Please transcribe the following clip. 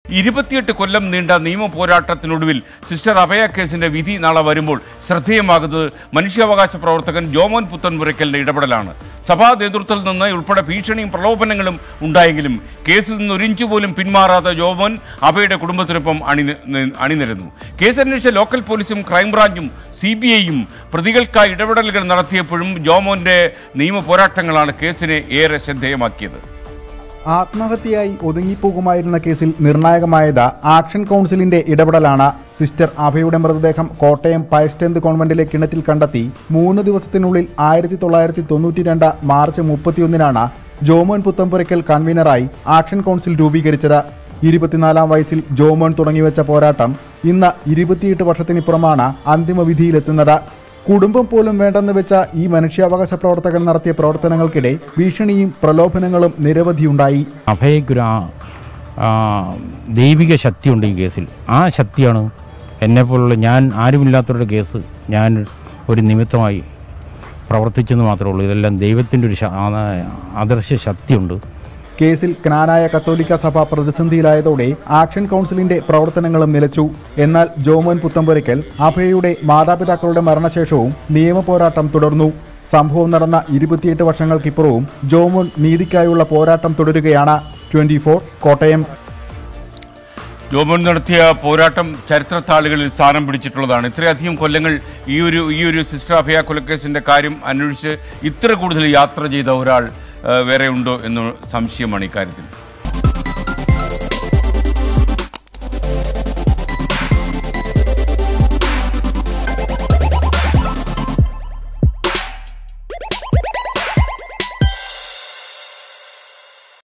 ഇരുപത്തിയെട്ട് കൊല്ലം നീണ്ട നിയമ പോരാട്ടത്തിനൊടുവിൽ സിസ്റ്റർ അഭയ കേസിന്റെ വിധി നാളെ വരുമ്പോൾ ശ്രദ്ധേയമാകുന്നത് മനുഷ്യാവകാശ പ്രവർത്തകൻ ജോമോൻ പുത്തൻപുരയ്ക്കലിന്റെ ഇടപെടലാണ് സഭാ നേതൃത്വത്തിൽ നിന്ന് ഉൾപ്പെടെ ഭീഷണിയും പ്രലോഭനങ്ങളും ഉണ്ടായെങ്കിലും കേസിൽ നിന്ന് ഒരിഞ്ചു പോലും പിന്മാറാതെ ജോമോൻ അഭയുടെ കുടുംബത്തിനൊപ്പം അണി അണിനിരന്നു കേസ് അന്വേഷിച്ച ലോക്കൽ പോലീസും ക്രൈംബ്രാഞ്ചും സി ബി ഐയും പ്രതികൾക്കായി ഇടപെടലുകൾ നടത്തിയപ്പോഴും ജോമോന്റെ നിയമ പോരാട്ടങ്ങളാണ് കേസിനെ ഏറെ ശ്രദ്ധേയമാക്കിയത് ആത്മഹത്യയായി ഒതുങ്ങിപ്പോകുമായിരുന്ന കേസിൽ നിർണായകമായത് ആക്ഷൻ കൗൺസിലിന്റെ ഇടപെടലാണ് സിസ്റ്റർ അഭയുടെ മൃതദേഹം കോട്ടയം പയസ്റ്റെന്ത് കോൺവെന്റിലെ കിണറ്റിൽ കണ്ടെത്തി മൂന്ന് ദിവസത്തിനുള്ളിൽ ആയിരത്തി തൊള്ളായിരത്തി തൊണ്ണൂറ്റി രണ്ട് മാർച്ച് മുപ്പത്തിയൊന്നിനാണ് ജോമോൻ പുത്തമ്പുരയ്ക്കൽ കൺവീനറായി ആക്ഷൻ കൗൺസിൽ രൂപീകരിച്ചത് ഇരുപത്തിനാലാം വയസ്സിൽ ജോമോൻ തുടങ്ങിവെച്ച പോരാട്ടം ഇന്ന് ഇരുപത്തിയെട്ട് വർഷത്തിനിപ്പുറമാണ് അന്തിമവിധിയിലെത്തുന്നത് കുടുംബം പോലും വേണ്ടെന്ന് വെച്ച ഈ മനുഷ്യാവകാശ പ്രവർത്തകർ നടത്തിയ പ്രവർത്തനങ്ങൾക്കിടെ ഭീഷണിയും പ്രലോഭനങ്ങളും നിരവധിയുണ്ടായി അഭയക്കൊരു ആ- ആ ദൈവിക ശക്തിയുണ്ട് ഈ കേസിൽ ആ ശക്തിയാണ് എന്നെപ്പോലുള്ള ഞാൻ ആരുമില്ലാത്തവരുടെ കേസ് ഞാൻ ഒരു നിമിത്തമായി പ്രവർത്തിച്ചെന്ന് മാത്രമേ ഉള്ളൂ ഇതെല്ലാം ദൈവത്തിൻ്റെ ഒരു ശ- ആ- അദൃശ്യ ശക്തിയുണ്ട് കേസിൽ ക്നാനായ കത്തോലിക്ക സഭ പ്രതിസന്ധിയിലായതോടെ ആക്ഷൻ കൗൺസിലിന്റെ പ്രവർത്തനങ്ങളും നിലച്ചു എന്നാൽ ജോമോൻ പുത്തമ്പുരയ്ക്കൽ അഭയയുടെ മാതാപിതാക്കളുടെ മരണശേഷവും നിയമപോരാട്ടം തുടർന്നു സംഭവം നടന്ന ഇരുപത്തിയെട്ട് വർഷങ്ങൾക്കിപ്പുറവും ജോമോൻ നീതിക്കായുള്ള പോരാട്ടം തുടരുകയാണ് ട്വന്റി കോട്ടയം ജോമോൻ നടത്തിയ പോരാട്ടം ചരിത്രത്താളുകളിൽ സ്ഥാനം പിടിച്ചിട്ടുള്ളതാണ് ഇത്രയധികം കൊല്ലങ്ങൾ ഈ ഒരു ഈ ഒരു സിസ്റ്റർ അഭയ കൊലക്കേസിന്റെ കാര്യം അന്വേഷിച്ച് ഇത്ര കൂടുതൽ യാത്ര ചെയ്ത ഒരാൾ ആ, വേറെ ഉണ്ടോ എന്ന് സംശയമാണ് ഇക്കാര്യത്തിൽ